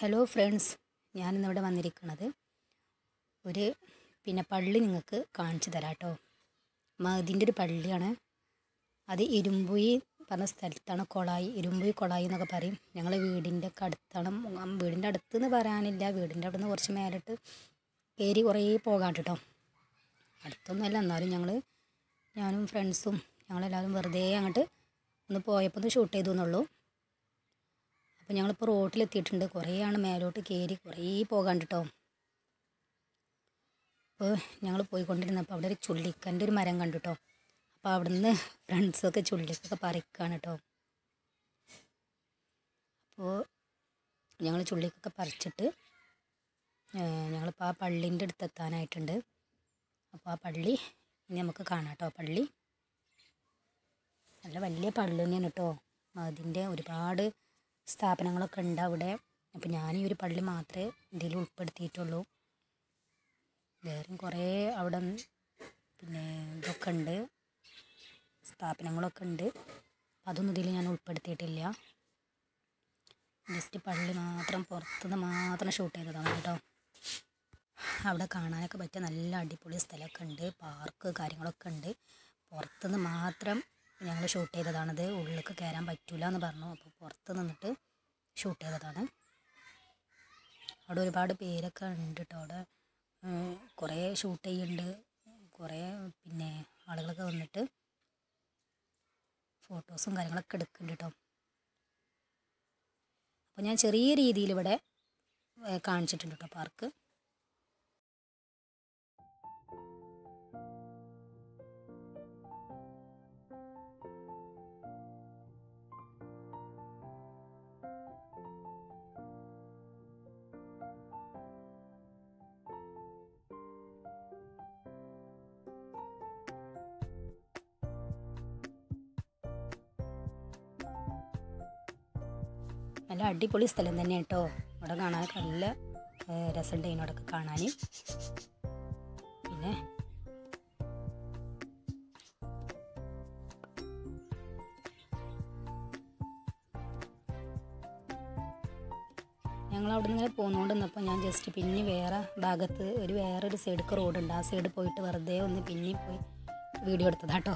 hello friends ഞാനിന്നിവിടെ വന്നിരിക്കുന്നത് ഒരു പിന്നെ പള്ളി നിങ്ങൾക്ക് കാണിച്ചു തരാം കേട്ടോ മതിൻ്റെ ഒരു പള്ളിയാണ് അത് ഇരുമ്പുയി പറഞ്ഞ സ്ഥലത്താണ് കൊളായി ഇരുമ്പുയി കൊളായി എന്നൊക്കെ പറയും ഞങ്ങളെ വീടിൻ്റെ ഒക്കെ അടുത്താണ് ഉം, വീടിൻ്റെ അടുത്ത് എന്ന് പറയാനില്ല വീടിൻ്റെ അവിടെ നിന്ന് കുറച്ച് മേലിട്ട് കയറി കുറേ പോകാണ്ട് കേട്ടോ അടുത്തൊന്നുമല്ല എന്നാലും ഞങ്ങൾ ഞാനും ഫ്രണ്ട്സും ഞങ്ങളെല്ലാവരും വെറുതെ അങ്ങോട്ട് ഒന്ന് പോയപ്പോൾ ഒന്ന് ഷൂട്ട് ചെയ്തു എന്നുള്ളൂ അപ്പോൾ ഞങ്ങളിപ്പോൾ റോട്ടിലെത്തിയിട്ടുണ്ട് കുറേയാണ് മേലോട്ട് കയറി കുറേ പോകാണ്ട് കേട്ടോ അപ്പോൾ ഞങ്ങൾ പോയിക്കൊണ്ടിരുന്നപ്പോൾ അവിടെ ഒരു ചുള്ളിക്കൻ്റെ ഒരു മരം കണ്ടു കേട്ടോ അപ്പോൾ അവിടുന്ന് ഫ്രണ്ട്സൊക്കെ ചുള്ളിക്കൊക്കെ പറിക്കുകയാണ് കേട്ടോ അപ്പോൾ ഞങ്ങൾ ചുള്ളിക്കൊക്കെ പറിച്ചിട്ട് ഞങ്ങളിപ്പോൾ ആ പള്ളീൻ്റെ അടുത്ത് എത്താനായിട്ടുണ്ട് അപ്പോൾ ആ പള്ളി ഇനി നമുക്ക് കാണാം കേട്ടോ പള്ളി നല്ല വലിയ പള്ളി തന്നെയാണ് കേട്ടോ അതിൻ്റെ ഒരുപാട് സ്ഥാപനങ്ങളൊക്കെ ഉണ്ട് അവിടെ അപ്പോൾ ഞാൻ ഈ ഒരു പള്ളി മാത്രമേ ഇതിൽ ഉൾപ്പെടുത്തിയിട്ടുള്ളൂ വേറെയും കുറേ അവിടെ പിന്നെ ഇതൊക്കെ ഉണ്ട് സ്ഥാപനങ്ങളൊക്കെ ഉണ്ട് അതൊന്നും ഇതിൽ ഞാൻ ഉൾപ്പെടുത്തിയിട്ടില്ല ജസ്റ്റ് പള്ളി മാത്രം പുറത്തുനിന്ന് മാത്രം ഷൂട്ട് ചെയ്തതാണ് കേട്ടോ അവിടെ കാണാനൊക്കെ പറ്റിയ നല്ല അടിപൊളി സ്ഥലമൊക്കെ ഉണ്ട് പാർക്ക് കാര്യങ്ങളൊക്കെ ഉണ്ട് പുറത്തുനിന്ന് മാത്രം ഞങ്ങൾ ഷൂട്ട് ചെയ്തതാണത് ഉള്ളിലേക്ക് കയറാൻ പറ്റില്ല എന്ന് പറഞ്ഞു അപ്പോൾ പുറത്ത് നിന്നിട്ട് ഷൂട്ട് ചെയ്തതാണ് അവിടെ ഒരുപാട് പേരൊക്കെ ഉണ്ട് കേട്ടോ അവിടെ ഉം, കുറേ ഷൂട്ട് ചെയ്യുന്നുണ്ട് കുറേ പിന്നെ ആളുകളൊക്കെ വന്നിട്ട് ഫോട്ടോസും കാര്യങ്ങളൊക്കെ എടുക്കുന്നുണ്ട് കേട്ടോ അപ്പോൾ ഞാൻ ചെറിയ രീതിയിൽ ഇവിടെ ഏ, കാണിച്ചിട്ടുണ്ട് കേട്ടോ പാർക്ക് നല്ല അടിപൊളി സ്ഥലം തന്നെ കേട്ടോ ഇവിടെ കാണാനൊക്കെ നല്ല രസമുണ്ട് ഇതിനോടൊക്കെ കാണാൻ പിന്നെ ഞങ്ങൾ അവിടെ നിന്ന് ഇങ്ങനെ പോന്നുകൊണ്ട് നിന്നപ്പോൾ ഞാൻ ജസ്റ്റ് പിന്നെ വേറെ ഭാഗത്ത് ഒരു വേറൊരു സൈഡിലേക്ക് റോഡുണ്ട് ആ സൈഡ് പോയിട്ട് വെറുതെ ഒന്ന് പിന്നെ പോയി വീഡിയോ എടുത്തതാട്ടോ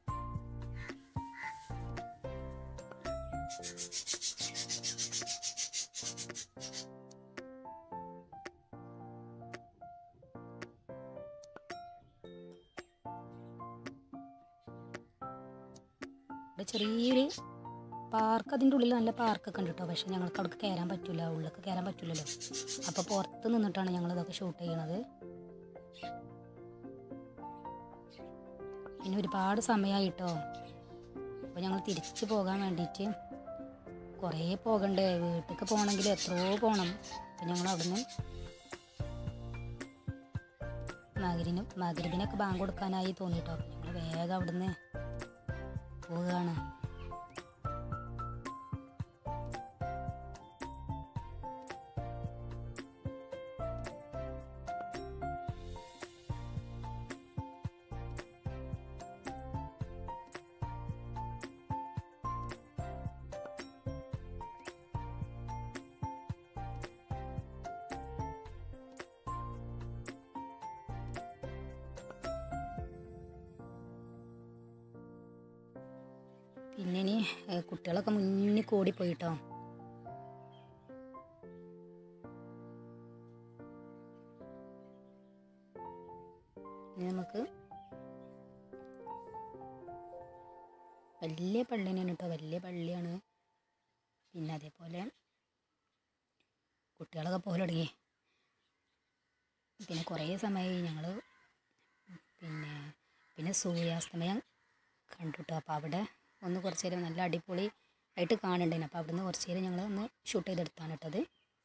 ഇവിടെ ചെറിയൊരു പാർക്ക് അതിൻ്റെ ഉള്ളിൽ നല്ല പാർക്കൊക്കെ ഉണ്ട് കേട്ടോ പക്ഷെ ഞങ്ങൾക്ക് അവിടെ കയറാൻ പറ്റില്ല ഉള്ളിലേക്ക് കയറാൻ പറ്റില്ലല്ലോ അപ്പോൾ പുറത്ത് നിന്നിട്ടാണ് ഞങ്ങൾ ഇതൊക്കെ ഷൂട്ട് ചെയ്യണത് പിന്നെ ഒരുപാട് സമയമായിട്ടോ അപ്പോൾ ഞങ്ങൾ തിരിച്ച് പോകാൻ വേണ്ടിയിട്ട് കുറേ പോകണ്ടേ വീട്ടിലേക്ക് പോകണമെങ്കിൽ എത്രയോ പോകണം അപ്പം ഞങ്ങൾ അവിടുന്ന് മകരിനും മകരിബിനൊക്കെ ബാങ്ക് കൊടുക്കാനായി തോന്നിട്ടോ അപ്പം ഞങ്ങൾ വേഗം അവിടുന്ന് പോവുകയാണ് പിന്നെ ഇനി ഏ, കുട്ടികളൊക്കെ മുന്നിൽ കൂടി പോയിട്ടോ ഇനി നമുക്ക് വലിയ പള്ളി തന്നെയാണ് കേട്ടോ വലിയ പള്ളിയാണ് പിന്നെ അതേപോലെ കുട്ടികളൊക്കെ പോലെ തുടങ്ങി പിന്നെ കുറേ സമയമായി ഞങ്ങൾ പിന്നെ പിന്നെ സൂര്യാസ്തമയം കണ്ടു കേട്ടോ അപ്പോൾ അവിടെ ഒന്ന് കുറച്ച് നേരം നല്ല അടിപൊളി ആയിട്ട് കാണുന്നുണ്ടായിരുന്നു അപ്പോൾ അവിടുന്ന് കുറച്ച് നേരം ഞങ്ങൾ ഒന്ന് ഷൂട്ട് ചെയ്തെടുത്താണ് കേട്ടത്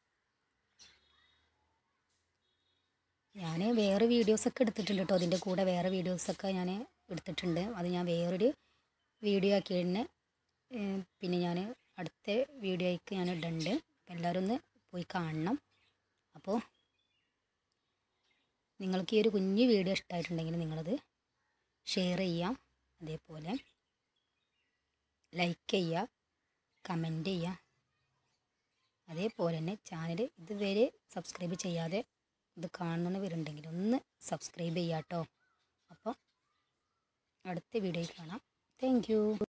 ഞാൻ വേറെ വീഡിയോസൊക്കെ എടുത്തിട്ടുണ്ട് കേട്ടോ അതിൻ്റെ കൂടെ വേറെ വീഡിയോസൊക്കെ ഞാൻ എടുത്തിട്ടുണ്ട് അത് ഞാൻ വേറൊരു വീഡിയോ ആക്കിയതിന് പിന്നെ ഞാൻ അടുത്ത വീഡിയോയ്ക്ക് ഞാൻ ഇടുന്നുണ്ട് അപ്പോൾ എല്ലാവരും ഒന്ന് പോയി കാണണം അപ്പോൾ നിങ്ങൾക്ക് ഈ ഒരു കുഞ്ഞു വീഡിയോ ഇഷ്ടമായിട്ടുണ്ടെങ്കിൽ നിങ്ങളത് ഷെയർ ചെയ്യുക അതേപോലെ ലൈക്ക് ചെയ്യുക കമൻറ്റ് ചെയ്യുക അതേപോലെ തന്നെ ചാനൽ ഇതുവരെ സബ്സ്ക്രൈബ് ചെയ്യാതെ ഇത് കാണുന്നവരുണ്ടെങ്കിൽ ഒന്ന് സബ്സ്ക്രൈബ് ചെയ്യാം കേട്ടോ അപ്പം അടുത്ത വീഡിയോയിൽ കാണാം താങ്ക്